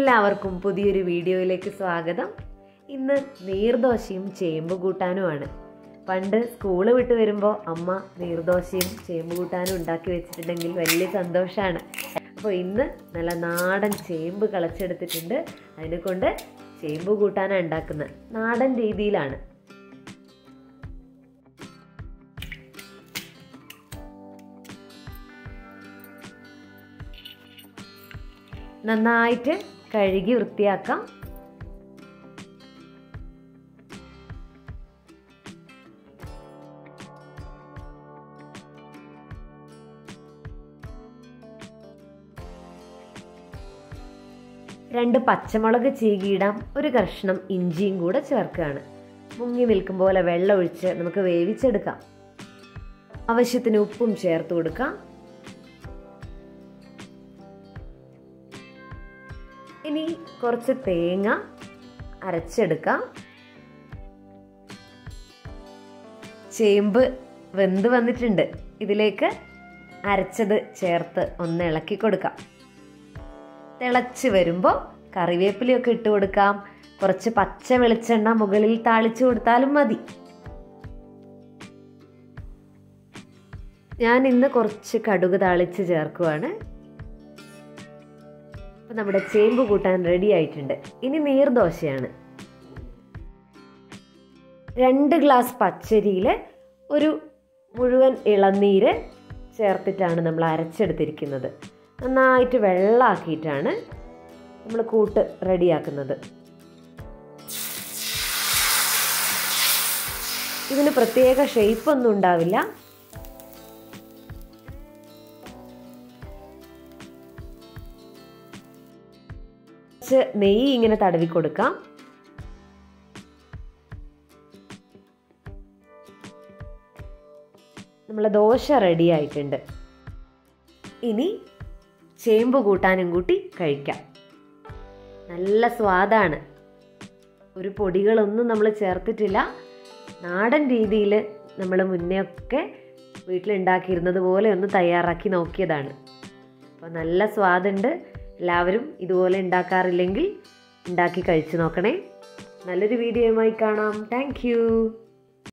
എല്ലാവർക്കും പുതിയൊരു വീഡിയോയിലേക്ക് സ്വാഗതം ഇന്ന് നീർദോശയും ചേമ്പ് കൂട്ടാനുമാണ് പണ്ട് സ്കൂള് വിട്ട് വരുമ്പോൾ അമ്മ നീർദോശയും ചേമ്പ് കൂട്ടാനും ഉണ്ടാക്കി വെച്ചിട്ടുണ്ടെങ്കിൽ വലിയ സന്തോഷമാണ് അപ്പോൾ ഇന്ന് നല്ല നാടൻ ചേമ്പ് കളച്ചെടുത്തിട്ടുണ്ട് അതിനെ കൊണ്ട് ചേമ്പ് കൂട്ടാനാണ് ഉണ്ടാക്കുന്നത് നാടൻ രീതിയിലാണ് നന്നായിട്ട് കഴുകി വൃത്തിയാക്കാം രണ്ട് പച്ചമുളക് ചീകിയിടാം ഒരു കഷ്ണം ഇഞ്ചിയും കൂടെ ചേർക്കുകയാണ് മുങ്ങി നിൽക്കും പോലെ വെള്ളം ഒഴിച്ച് നമുക്ക് വേവിച്ചെടുക്കാം ആവശ്യത്തിന് ഉപ്പും ചേർത്ത് കൊടുക്കാം ഇനി കുറച്ച് തേങ്ങ അരച്ചെടുക്കാം ചേമ്പ് വെന്ത് വന്നിട്ടുണ്ട് ഇതിലേക്ക് അരച്ചത് ചേർത്ത് ഒന്ന് ഇളക്കി കൊടുക്കാം തിളച്ച് വരുമ്പോൾ കറിവേപ്പിലയൊക്കെ ഇട്ട് കൊടുക്കാം കുറച്ച് പച്ച വെളിച്ചെണ്ണ മുകളിൽ താളിച്ചു കൊടുത്താലും മതി ഞാൻ ഇന്ന് കുറച്ച് കടുക് താളിച്ച് ചേർക്കുവാണ് അപ്പം നമ്മുടെ ചേമ്പ് കൂട്ടാൻ റെഡി ആയിട്ടുണ്ട് ഇനി നീർദോശയാണ് രണ്ട് ഗ്ലാസ് പച്ചരിയിൽ ഒരു മുഴുവൻ ഇളനീര് ചേർത്തിട്ടാണ് നമ്മൾ അരച്ചെടുത്തിരിക്കുന്നത് നന്നായിട്ട് വെള്ളമാക്കിയിട്ടാണ് നമ്മൾ കൂട്ട് റെഡിയാക്കുന്നത് ഇതിന് പ്രത്യേക ഷേപ്പൊന്നും ഉണ്ടാവില്ല കുറച്ച് നെയ്യ് ഇങ്ങനെ തടവി കൊടുക്കാം നമ്മളെ ദോശ റെഡി ആയിട്ടുണ്ട് ഇനി ചേമ്പ് കൂട്ടാനും കൂട്ടി കഴിക്കാം നല്ല സ്വാദാണ് ഒരു പൊടികളൊന്നും നമ്മൾ ചേർത്തിട്ടില്ല നാടൻ രീതിയിൽ നമ്മൾ മുന്നേ ഒക്കെ വീട്ടിലുണ്ടാക്കിയിരുന്നത് പോലെ ഒന്ന് തയ്യാറാക്കി നോക്കിയതാണ് അപ്പോൾ നല്ല സ്വാദുണ്ട് എല്ലാവരും ഇതുപോലെ ഉണ്ടാക്കാറില്ലെങ്കിൽ ഉണ്ടാക്കി കഴിച്ചു നോക്കണേ നല്ലൊരു വീഡിയോയുമായി കാണാം താങ്ക്